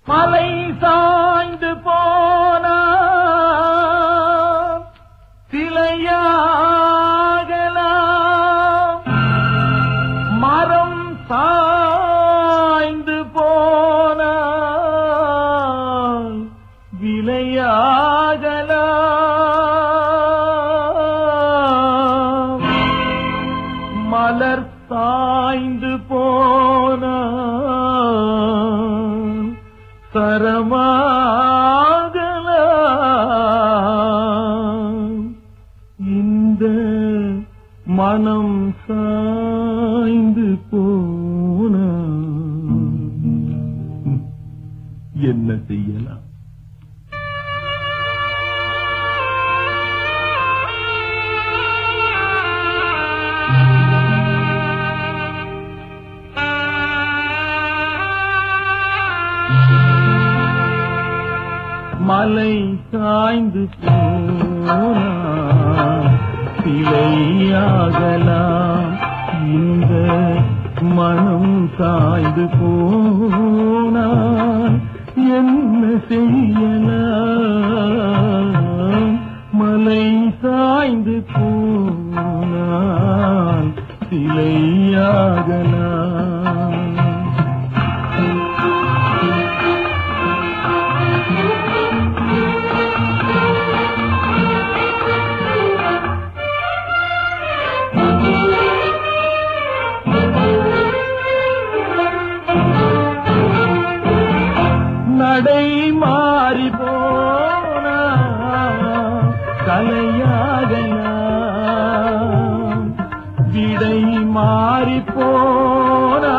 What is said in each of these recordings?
மலை சாய்ந்து போனா சிலையாகலாம் மரம் சாய்ந்து போனா விலையாகலாம் மலர் சாய்ந்து போன சரமாகலாம் இந்த மனம் சாய்ந்து போன என்ன செய்யலாம் மலை சாய்ந்து போனால் சிலையாகலாம் இந்த மனம் சாய்ந்து போனால் என்ன செய்யலாம் மலை சாய்ந்து போனால் சிலையாகலாம் நடை மாறி போனா கலையாகலாம் விடை மாறி போனா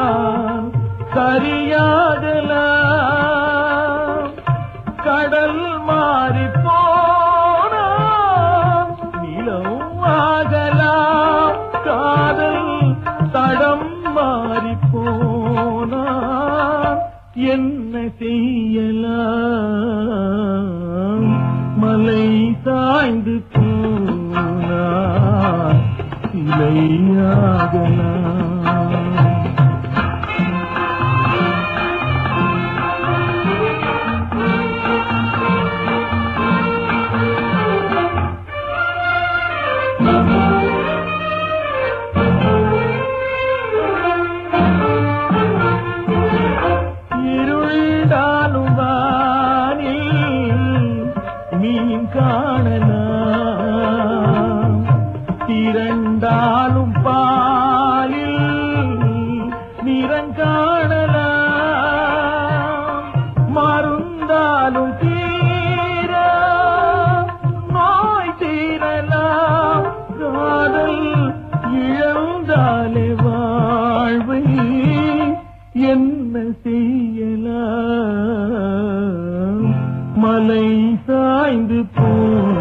கரியாகலாம் கடல் மாறி போனா நிலம் ஆகலாம் காதல் தடம் மாறி போனா என்ன செய்யலாம் மலை சாய்ந்து போனா சிலையாகலாம் இருண்டாலும் வானில் மீன் காணலாம் திரண்டாலும் பாலில் நிறங் காணலாம் மருந்தாலும் தீர நோய் தீரலாம் காதல் இழந்தாலே வாழ்வை என்ன செய்யலாம் மலை சாய்ந்து போ